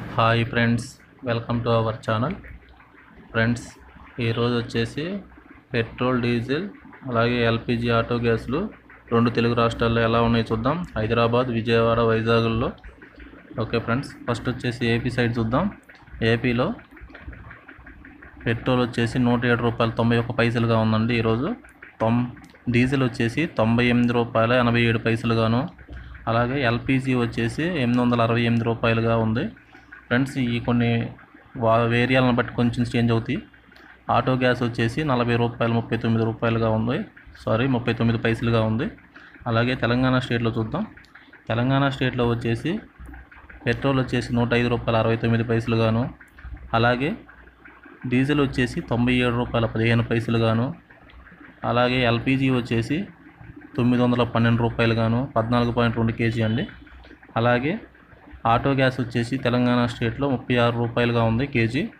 hi friends welcome to our channel friends ఈరోజు వచ్చేసి petrol diesel అలాగే ఎల్పిజి ఆటో గ్యాస్లు రెండు తెలుగు రాష్ట్రాల్లో ఎలా ఉన్నాయో చూద్దాం హైదరాబాద్ విజయవాడ వైజాగ్లో ఓకే ఫ్రెండ్స్ ఫస్ట్ వచ్చేసి ఏపీ సైడ్ చూద్దాం ఏపీలో పెట్రోల్ వచ్చేసి నూట ఏడు రూపాయలు తొంభై ఒక్క పైసలుగా ఉందండి ఈరోజు తొం డీజిల్ వచ్చేసి తొంభై ఎనిమిది రూపాయల ఎనభై ఏడు పైసలుగాను అలాగే ఎల్పిజి వచ్చేసి ఎనిమిది వందల అరవై ఎనిమిది రూపాయలుగా ఉంది ఫ్రెండ్స్ ఈ కొన్ని వా వేరియాలను బట్టి కొంచెం చేంజ్ అవుతాయి ఆటో గ్యాస్ వచ్చేసి నలభై రూపాయలు ముప్పై తొమ్మిది రూపాయలుగా ఉంది సారీ ముప్పై తొమ్మిది పైసలుగా ఉంది అలాగే తెలంగాణ స్టేట్లో చూద్దాం తెలంగాణ స్టేట్లో వచ్చేసి పెట్రోల్ వచ్చేసి నూట ఐదు రూపాయల అరవై తొమ్మిది పైసలుగాను అలాగే డీజిల్ వచ్చేసి తొంభై ఏడు రూపాయల పదిహేను పైసలుగాను అలాగే ఎల్పిజి వచ్చేసి తొమ్మిది వందల పన్నెండు రూపాయలుగాను పద్నాలుగు పాయింట్ రెండు కేజీ అండి అలాగే ఆటో గ్యాస్ వచ్చేసి తెలంగాణ స్టేట్లో ముప్పై ఆరు రూపాయలుగా ఉంది కేజీ